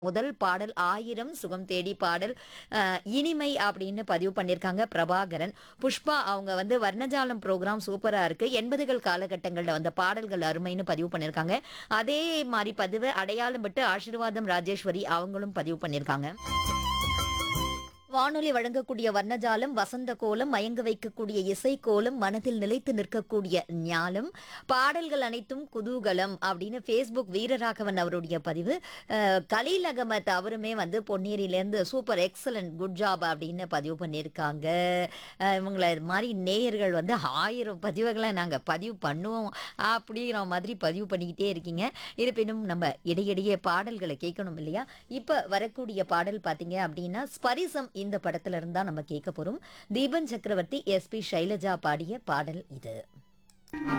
முதல் பாடல் ஆயிரம் சுகம் தேடி பாடல் அஹ், இனிமை அப்படின்னு பதிவு பண்ணியிருக்காங்க பிரபாகரன் புஷ்பா அவங்க வந்து வர்ணஜாலம் ப்ரோக்ராம் சூப்பரா இருக்கு எண்பதுகள் காலகட்டங்களில் வந்த பாடல்கள் அருமைன்னு பதிவு பண்ணியிருக்காங்க அதே மாதிரி பதிவு அடையாளம் விட்டு ஆசீர்வாதம் ராஜேஸ்வரி அவங்களும் பதிவு பண்ணியிருக்காங்க வானொலி வழங்கக்கூடிய வர்ணஜாலம் வசந்த கோலம் மயங்க வைக்கக்கூடிய இசை கோலம் மனதில் நிலைத்து நிற்கக்கூடிய ஞாலம் பாடல்கள் அனைத்தும் குதூகலம் அப்படின்னு ஃபேஸ்புக் வீரராகவன் அவருடைய பதிவு அஹ், கலீல் அகமத் அவருமே வந்து பொன்னேரியிலேருந்து சூப்பர் எக்ஸலண்ட் குட் ஜாப் அப்படின்னு பதிவு பண்ணியிருக்காங்க அஹ், இவங்கள மாதிரி நேயர்கள் வந்து ஆயிரம் பதிவுகளை நாங்கள் பதிவு பண்ணுவோம் அப்படிங்கிற மாதிரி பதிவு பண்ணிக்கிட்டே இருக்கீங்க இருப்பினும் நம்ம இடையிடையே பாடல்களை கேட்கணும் இல்லையா இப்போ வரக்கூடிய பாடல் பார்த்தீங்க அப்படின்னா ஸ்பரிசம் இந்த படத்துல இருந்தா நம்ம கேட்க போறோம் தீபன் சக்கரவர்த்தி எஸ்பி சைலஜா பாடிய பாடல் இது